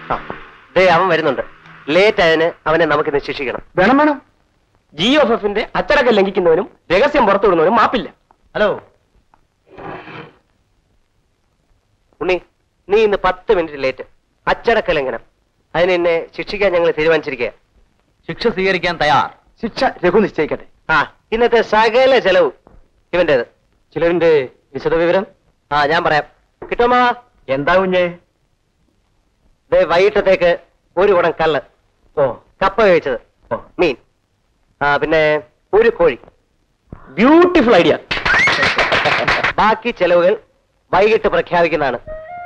ആ, ദേ അവൻ വരുന്നുണ്ട് ലേറ്റ് ആയതിന് അവനെ നമുക്കിന്ന് ശിക്ഷിക്കണം വേണം വേണം ജി എഫ് എഫിന്റെ അച്ചടക്കം ലംഘിക്കുന്നവനും രഹസ്യം പുറത്തുവിടുന്നവനും മാപ്പില്ല ഹലോ ഉണ്ണി നീ ഇന്ന് പത്ത് മിനിറ്റ് ലേറ്റ് അച്ചടക്ക ലംഘനം അതിന് എന്നെ ശിക്ഷിക്കാൻ ഞങ്ങൾ തീരുമാനിച്ചിരിക്കുക ശിക്ഷ സ്വീകരിക്കാൻ തയ്യാർ ശിക്ഷ രഘു നിശ്ചയിക്കട്ടെ ആ ഇന്നത്തെ സകല ചെലവ് ഇവന്റേത് ചിലവിന്റെ വിശദവിവരം ആ ഞാൻ പറയാം കിട്ടുമോ എന്താ കുഞ്ഞേ ദേ വൈകിട്ടത്തേക്ക് ഒരു കുടം കള്ള് ഓ കപ്പ കഴിച്ചത് ഓ. മീൻ ആ പിന്നെ ഒരു കോഴി ബ്യൂട്ടിഫുൾ ഐഡിയ ബാക്കി ചെലവുകൾ വൈകിട്ട് പ്രഖ്യാപിക്കുന്നതാണ്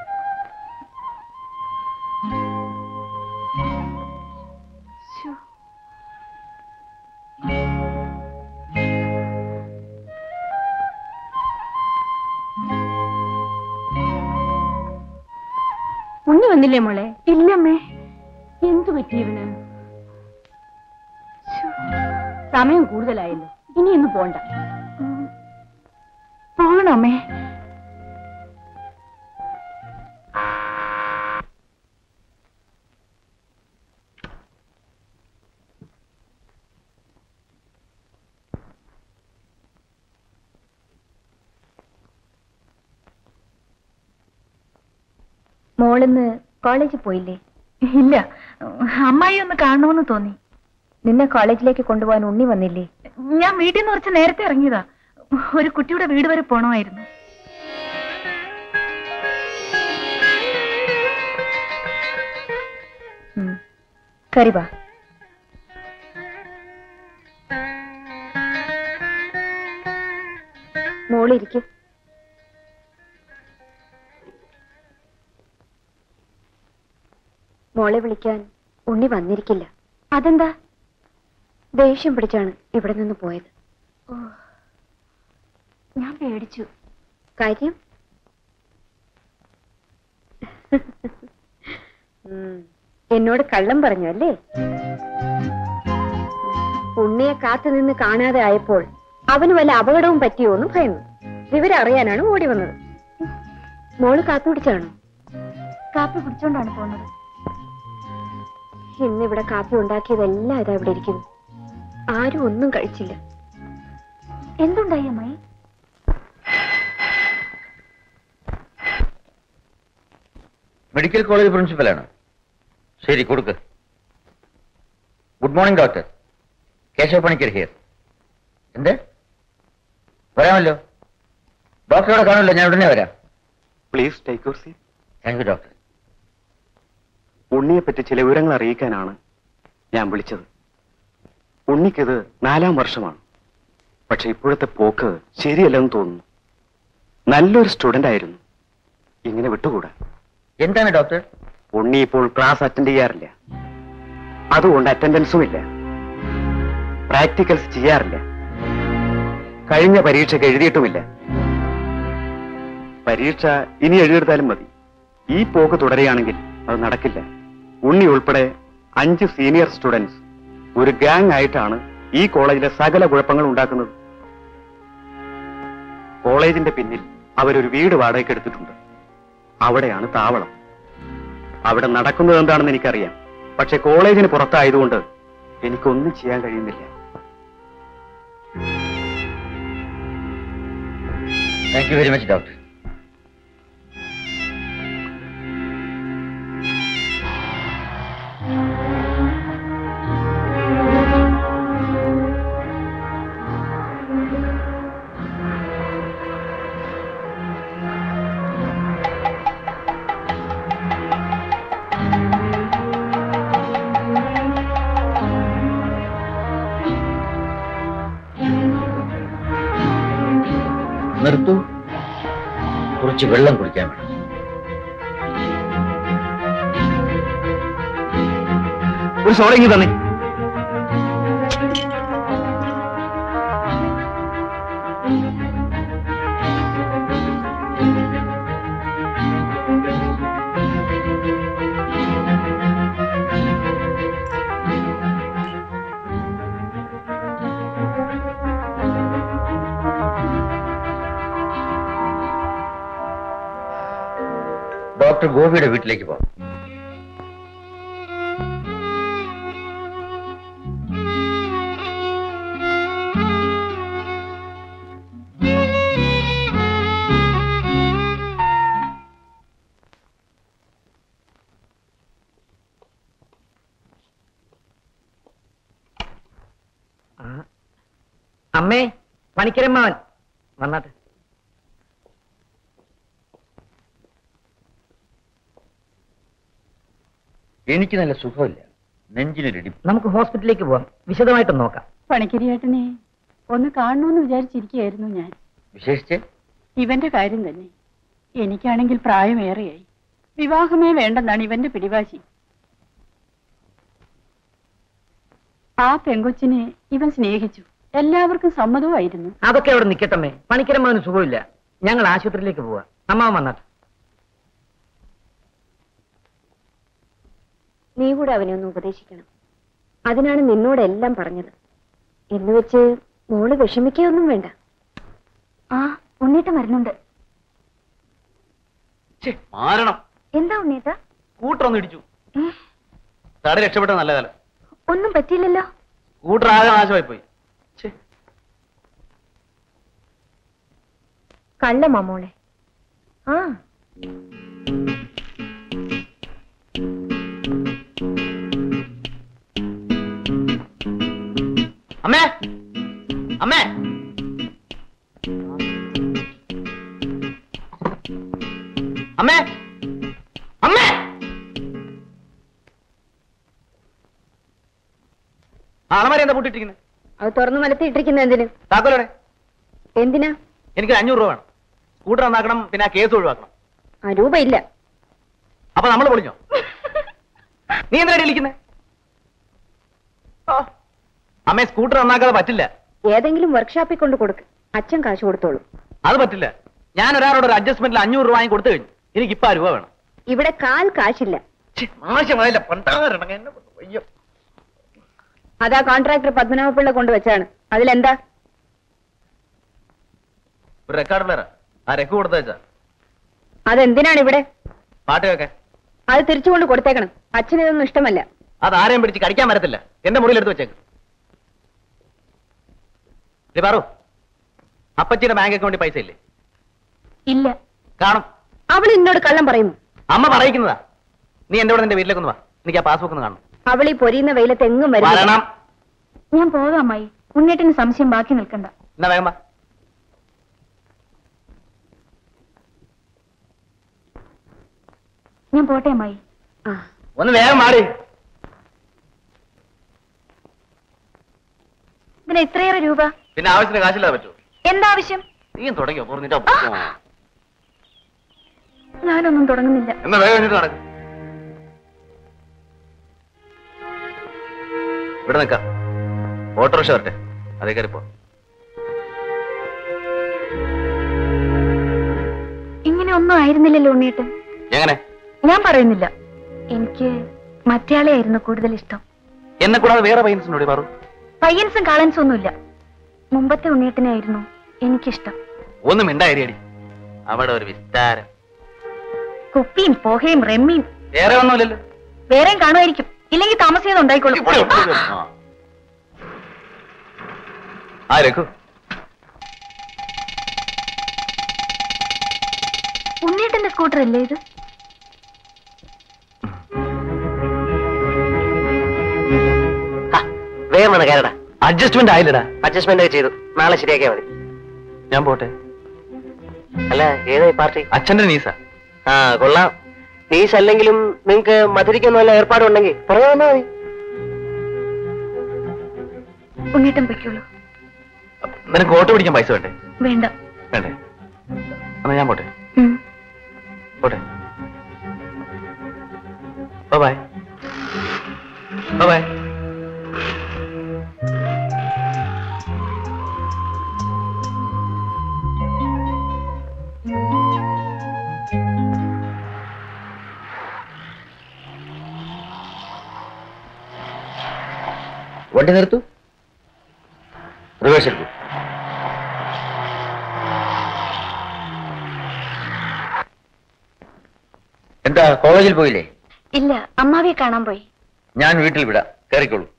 ഉണ്ണി വന്നില്ലേ മോളെ ഇല്ലമ്മേ എന്തു പറ്റി ഇവന് ശ്ശോ, സമയം കൂടുതലായല്ലോ ഇനി ഇന്ന് പോണ്ട പോകണമേ മോളിന്ന് കോളേജിൽ പോയില്ലേ ഇല്ല അമ്മായി ഒന്ന് കാണണമെന്ന് തോന്നി നിന്നെ കോളേജിലേക്ക് കൊണ്ടുപോകാൻ ഉണ്ണി വന്നില്ലേ ഞാൻ വീട്ടിൽ നിന്ന് കുറച്ച് നേരത്തെ ഇറങ്ങിയതാ ഒരു കുട്ടിയുടെ വീട് വരെ പോണമായിരുന്നു ഉം. കറി വാ മോളിരിക്കും മോളെ വിളിക്കാൻ ഉണ്ണി വന്നിരിക്കില്ല അതെന്താ ദേഷ്യം പിടിച്ചാണ് ഇവിടെ നിന്ന് പോയത് ഞാൻ പേടിച്ചു കാര്യം ഉം. എന്നോട് കള്ളം പറഞ്ഞു അല്ലേ ഉണ്ണിയെ കാത്തു നിന്ന് കാണാതെ ആയപ്പോൾ അവന് വല്ല അപകടവും പറ്റിയോ എന്ന് ഭയന്നു വിവരം അറിയാനാണ് ഓടി വന്നത് മോള് കാത്തുപിടിച്ചാണോ കാപ്പി പിടിച്ചോണ്ടാണ് പോകുന്നത് ഇന്നിവിടെ കാപ്പി ഉണ്ടാക്കിയതെല്ലാം ഇതാ ഇവിടെ ഇരിക്കുന്നു ആരും ഒന്നും കഴിച്ചില്ല എന്തുണ്ടായി അമ്മായി മെഡിക്കൽ കോളേജ് പ്രിൻസിപ്പലാണ് ശരി കൊടുക്ക് good morning doctor Keshava Panicker here എന്ത് വരാമല്ലോ ഡോക്ടറോടെ കാണുമല്ലോ ഞാൻ ഉടനെ വരാം please take your seat thank you doctor ഉണ്ണിയെ പറ്റി ചില വിവരങ്ങൾ അറിയിക്കാനാണ് ഞാൻ വിളിച്ചത് ഉണ്ണിക്കിത് നാലാം വർഷമാണ് പക്ഷെ ഇപ്പോഴത്തെ പോക്ക് ശരിയല്ലെന്ന് തോന്നുന്നു നല്ലൊരു സ്റ്റുഡന്റ് ആയിരുന്നു ഇങ്ങനെ വിട്ടുകൂടാ എന്താണ് ഡോക്ടർ ഉണ്ണി ഇപ്പോൾ ക്ലാസ് അറ്റൻഡ് ചെയ്യാറില്ല അതുകൊണ്ട് അറ്റൻഡൻസും ഇല്ല പ്രാക്ടിക്കൽസ് ചെയ്യാറില്ല കഴിഞ്ഞ പരീക്ഷയ്ക്ക് എഴുതിയിട്ടുമില്ല പരീക്ഷ ഇനി എഴുതിയെടുത്താലും മതി ഈ പോക്ക് തുടരുകയാണെങ്കിൽ അത് നടക്കില്ല ഉണ്ണി ഉൾപ്പെടെ അഞ്ച് സീനിയർ സ്റ്റുഡൻസ് ഒരു ഗാങ് ആയിട്ടാണ് ഈ കോളേജിലെ സകല കുഴപ്പങ്ങൾ ഉണ്ടാക്കുന്നത് കോളേജിന്റെ പിന്നിൽ അവരൊരു വീട് വാടകയ്ക്ക് എടുത്തിട്ടുണ്ട് അവിടെയാണ് താവളം അവിടെ നടക്കുന്നത് എന്താണെന്ന് എനിക്കറിയാം പക്ഷെ കോളേജിന് പുറത്തായതുകൊണ്ട് എനിക്കൊന്നും ചെയ്യാൻ കഴിയുന്നില്ല thank you very much doctor നിർത്തൂ കുറച്ച് വെള്ളം കുടിക്കാൻ വേണം ഒരു സോഡ ഇങ്ങ് തന്നെ ഡോക്ടർ ഗോപിയുടെ വീട്ടിലേക്ക് പോകാം അമ്മേ പണിക്കരമ്മാവൻ വന്നാട്ടെ എനിക്ക് നല്ല സുഖമില്ല നെഞ്ചിനൊരിടിപ്പ് നമുക്ക് ഹോസ്പിറ്റലിലേക്ക് പോവാം വിശദമായിട്ട് നോക്കാം പണിക്കരിയേട്ടനെ ഒന്ന് കാണണമെന്ന് വിചാരിച്ചിരിക്കുകയായിരുന്നു ഞാൻ വിശേഷിച്ച് ഇവന്റെ കാര്യം തന്നെ എനിക്കാണെങ്കിൽ പ്രായമേറെയായി വിവാഹമേ വേണ്ടെന്നാണ് ഇവന്റെ പിടിവാശി ആ പെങ്കൊച്ചിനെ ഇവൻ സ്നേഹിച്ചു എല്ലാവർക്കും സമ്മതവുമായിരുന്നു അതൊക്കെ അവിടെ നിൽക്കട്ടമ്മേ പണിക്കരമ്മാവന് സുഖമില്ല ഞങ്ങൾ ആശുപത്രിയിലേക്ക് പോവാ അമ്മാവൻ വന്നാട്ടെ നീ കൂടെ അവനെ ഒന്ന് ഉപദേശിക്കണം അതിനാണ് നിന്നോടെല്ലാം പറഞ്ഞത് എന്ന് വെച്ച് മോള് വിഷമിക്കുകയൊന്നും വേണ്ട ആ ഉണ്ണീട്ട മരുന്നുണ്ട് മാരണം എന്താ ഉണ്ണീട്ട സ്കൂട്ടർ ഇടിച്ചു തട രക്ഷപ്പെട്ട നല്ല കാലം ഒന്നും പറ്റിയില്ലല്ലോ സ്കൂട്ടർ ആകെ നാശമായി പോയി കള്ളമാ മോളെ ആ അമ്മേ അമ്മേ അമ്മേ അമ്മേ ആ അളമാരി എന്താ പൂട്ടിട്ടിരിക്കുന്നത് അത് തുറന്നു മലത്തിയിട്ടിരിക്കുന്ന എന്തിന് താക്കോലോടെ എന്തിനാ എനിക്ക് അഞ്ഞൂറ് രൂപ വേണം സ്കൂട്ടർ നന്നാക്കണം പിന്നെ ആ കേസ് ഒഴിവാക്കണം ആ രൂപ ഇല്ല അപ്പൊ നമ്മൾ പൊളിഞ്ഞോ നീ എന്തിനാ വിളിക്കുന്നേ അമ്മേ സ്കൂട്ടർ നന്നാക്കാതെ പറ്റില്ല ഏതെങ്കിലും വർക്ക്ഷോപ്പിൽ കൊണ്ട് കൊടുക്ക് അച്ഛൻ കാശ് കൊടുത്തോളൂ അത് പറ്റില്ല ഞാൻ ഒരാളോട് ഒരു അഡ്ജസ്റ്റ്മെന്റിൽ അഞ്ഞൂറ് രൂപ വാങ്ങി കൊടുത്തു കഴിഞ്ഞു എനിക്ക് ഇപ്പൊ ആ രൂപ വേണം ഇവിടെ കാൽ കാശില്ല ആവശ്യമായില്ല പണ്ടാറണം എന്നെ കൊണ്ട് വയ്യ. അതാ കോൺട്രാക്ടർ പത്മനാഭപിള്ള കൊണ്ടുവച്ചാണ് അതിലെന്താ ഒരു റെക്കോർഡ് പ്ലെയറാ ആ റെക്ക് കൊടുത്തു വെച്ചാ അതെന്തിനാണ് ഇവിടെ പാട്ട് കേൾക്കാൻ അത് തിരിച്ചു കൊണ്ട് കൊടുത്തേക്കണം അച്ഛന് ഇതൊന്നും ഇഷ്ടമല്ല അത് ആരെയും പിടിച്ച് കടിക്കാൻ പറ്റത്തില്ല എന്റെ മുറിയിൽ എടുത്ത് വെച്ചേക്ക് ഇത് പറു അപ്പച്ചിയുടെ ബാങ്ക് അക്കൗണ്ടിൽ പൈസ ഇല്ലേ ഇല്ല കാണും അവൾ എന്നോട് കള്ളം പറയുന്നു അമ്മ പറയിക്കുന്നതാ നീ എന്റെ കൂടെ നിന്റെ വീട്ടിലേക്ക് ഒന്ന് വാ എനിക്ക് ആ പാസ്ബുക്ക് ഒന്ന് കാണണം അവൾ ഈ പൊരിയുന്ന വെയിലത്ത് എങ്ങും വരില്ല വരണം ഞാൻ പോകാം അമ്മായി ഉണ്ണീട്ടിന് സംശയം ബാക്കി നിൽക്കണ്ട എന്നാ വേഗം വാ ഞാൻ പോട്ടെ അമ്മായി ആ ഒന്ന് വേഗം മാറി ഇതിന് ഇത്രയേറെ രൂപ പിന്നെ ആവശ്യത്തിന് കാശില്ലാതെ പറ്റൂ എന്താവശ്യം നീയും തുടങ്ങിയോ പോർന്നിട്ടോ ഞാനൊന്നും തുടങ്ങുന്നില്ല എന്നാ വേഗം കഴിഞ്ഞിട്ട് നടക്കും ഇവിടെ നിൽക്കാം ഓട്ടോറിക്ഷ വരട്ടെ അതേ കയറി പോ ഇങ്ങനെ ഒന്നും ആയിരുന്നില്ലല്ലോ ഉണ്ണീട്ടൻ എങ്ങനെ ഞാൻ പറയുന്നില്ല എനിക്ക് മറ്റേയാളെ ആയിരുന്നു കൂടുതൽ ഇഷ്ടം എന്നെ കൂടാതെ വേറെ പയ്യൻസിനോട് പറു പയ്യൻസും കാളൻസും ഒന്നുമില്ല മുമ്പത്തെ ഉണ്ണിയേട്ടനായിരുന്നു എനിക്കിഷ്ടം ഒന്ന് മിണ്ടായിരിയടി അവിടെ ഒരു വിസ്താരം കുപ്പിയും പോഹയും റെമ്മിയും വേറെ ഒന്നുമില്ലല്ലോ വേറെയും കാണുമായിരിക്കും ഇല്ലെങ്കിൽ താമസിയാതെ ഉണ്ടായിക്കോളും ഇവിടെ ഉണ്ട്. ആ. ആ രഘു ഉണ്ണിയേട്ടന്റെ സ്കൂട്ടർ അല്ലേ ഇത് വേഗം വേണം കയറടാ അഡ്ജസ്റ്റ്മെന്റ് ആയില്ലടാ അഡ്ജസ്റ്റ്മെന്റ് ഒക്കെ ചെയ്തു നാളെ ശരിയാക്കിയാൽ മതി ഞാൻ പോട്ടെ അല്ല ഏതായി പാർട്ടി അച്ഛന്റെ നീസ ആ കൊള്ളാം നീസ് അല്ലെങ്കിലും നിങ്ങക്ക് മധുരിക്കുന്ന വല്ല ഏർപ്പാടുണ്ടെങ്കിൽ പറയാൻ വന്നാ മതി ഉണ്ണിയേട്ടൻ പൊയ്ക്കോളൂ നിനക്ക് ഓട്ടോ പിടിക്കാൻ പൈസ വേണ്ടേ വേണ്ട വേണ്ടേ എന്നാ ഞാൻ പോട്ടെ ഉം. പോട്ടെ ബൈ ബൈ വണ്ടി നിർത്തു റിവേഴ്സ് എടുക്കൂ എന്താ കോളേജിൽ പോയില്ലേ ഇല്ല അമ്മാവിയെ കാണാൻ പോയി ഞാൻ വീട്ടിൽ വിടാം കയറിക്കോളൂ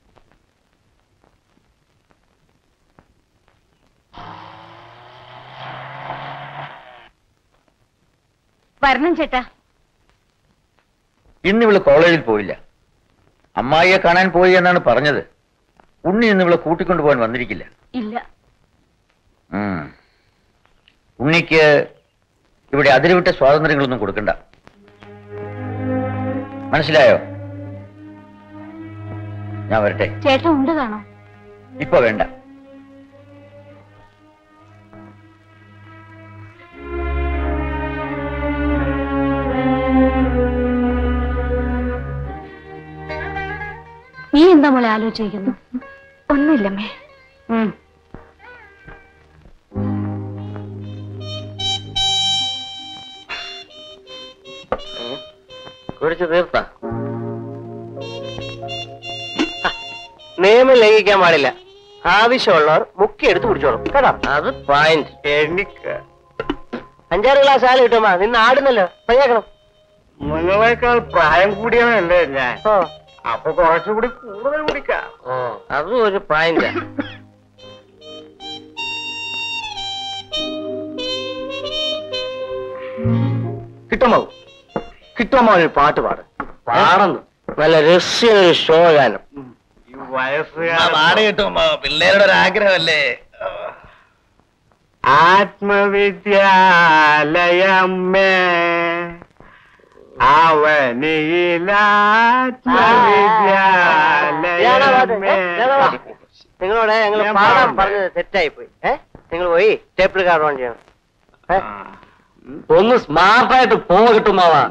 വരണം ചേട്ടാ ഇന്ന് ഇവള് കോളേജിൽ പോയില്ല അമ്മായിയെ കാണാൻ പോയി എന്നാണ് പറഞ്ഞത് ഉണ്ണി ഇന്ന് ഇവളെ കൂട്ടിക്കൊണ്ടുപോകാൻ വന്നിരിക്കില്ല ഇല്ല ഉം. ഉണ്ണിക്ക് ഇവിടെ അതിരുവിട്ട സ്വാതന്ത്ര്യങ്ങളൊന്നും കൊടുക്കണ്ട മനസ്സിലായോ ഞാൻ വരട്ടെ ചേട്ടൻ ഉണ്ട് കാണോ ഇപ്പൊ വേണ്ട നീ എന്താ മോളെ ആലോചിക്കുന്നു ഒന്നുമില്ലമ്മേ കുടിച്ച് തീർത്ത നിയമം ലംഘിക്കാൻ പാടില്ല ആവശ്യമുള്ളവർ മുക്കി എടുത്ത് കുടിച്ചോളും കേട്ടോ അത് പോയിന്റ് എനിക്ക് അഞ്ചാറ് ഗ്ലാസ് ആല് കിട്ടുമ്പോ നിന്ന് ആടുന്നല്ലോ മതിയാക്കണം നിങ്ങളെക്കാൾ പ്രായം കൂടിയവനല്ലേ ഞാൻ ഓ അപ്പൊ കുറച്ചുകൂടി കൂടുതൽ കുടിക്കാം ഓ അതും ഒരു പോയിന്റ് കിട്ടുമോ കിട്ടുമോ ഒരു പാട്ട് പാട് പാടുന്നു നല്ല രസ്യ ഒരു ഷോ ഗാനം ഈ വയസ്സുകാല കിട്ടുമ്പോ പിള്ളേരുടെ ഒരു ആഗ്രഹമല്ലേ ആത്മവിദ്യാലയമ്മേ അവനിയിലാത്മവിദ്യാലയമേ നിങ്ങളോട് ഞങ്ങൾ ഞാൻ പാടാൻ പാടണ്ടേ? പറഞ്ഞത് തെറ്റായി പോയി ഏ നിങ്ങൾ പോയി ടേപ്പിൾ കാർഡ് ഓൺ ചെയ്യണം ഏ? ഒന്ന് സ്മാർട്ടായിട്ട് പോ കിട്ടുമാവാ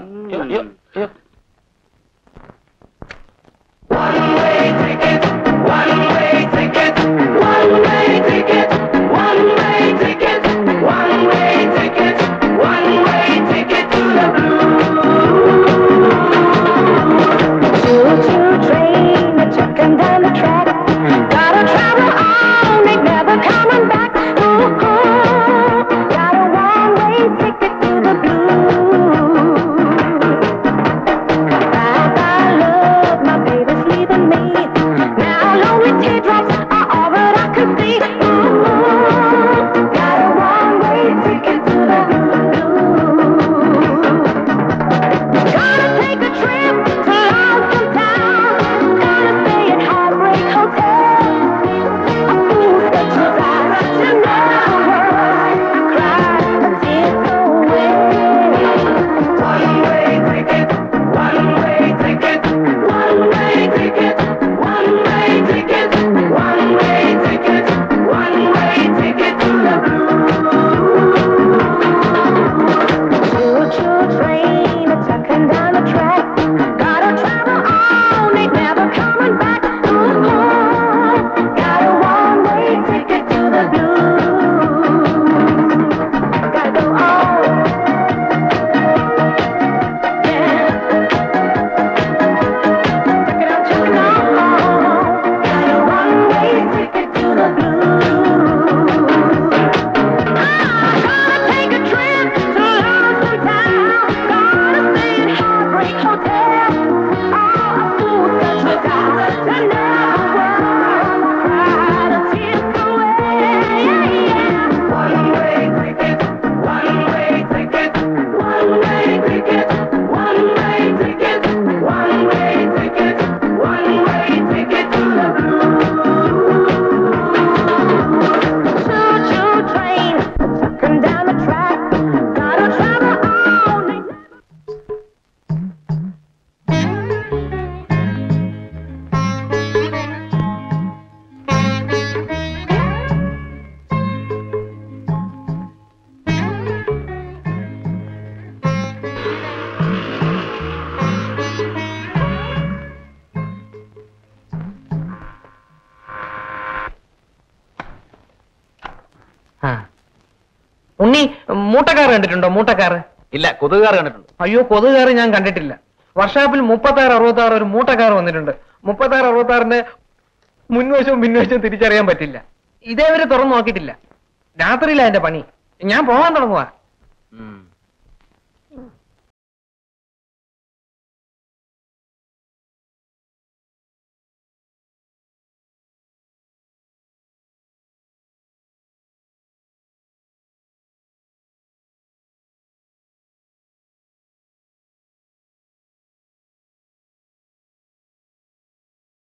ഉണ്ണി മൂട്ടക്കാർ കണ്ടിട്ടുണ്ടോ മൂട്ടക്കാർ ഇല്ല കൊതുകുകാർ കണ്ടിട്ടുണ്ട് അയ്യോ കൊതുകാർ ഞാൻ കണ്ടിട്ടില്ല വർഷാപ്പിൽ മുപ്പത്തി ആറ് അറുപത്തി ആറ് ഒരു മൂട്ടക്കാർ വന്നിട്ടുണ്ട് മുപ്പത്തി ആറ് അറുപത്തി ആറിന്റെ മുൻവശവും പിൻവശവും തിരിച്ചറിയാൻ പറ്റില്ല ഇതേവരെ തുറന്നു നോക്കിയിട്ടില്ല രാത്രിയില്ല എന്റെ പണി ഞാൻ പോകാൻ തുടങ്ങുക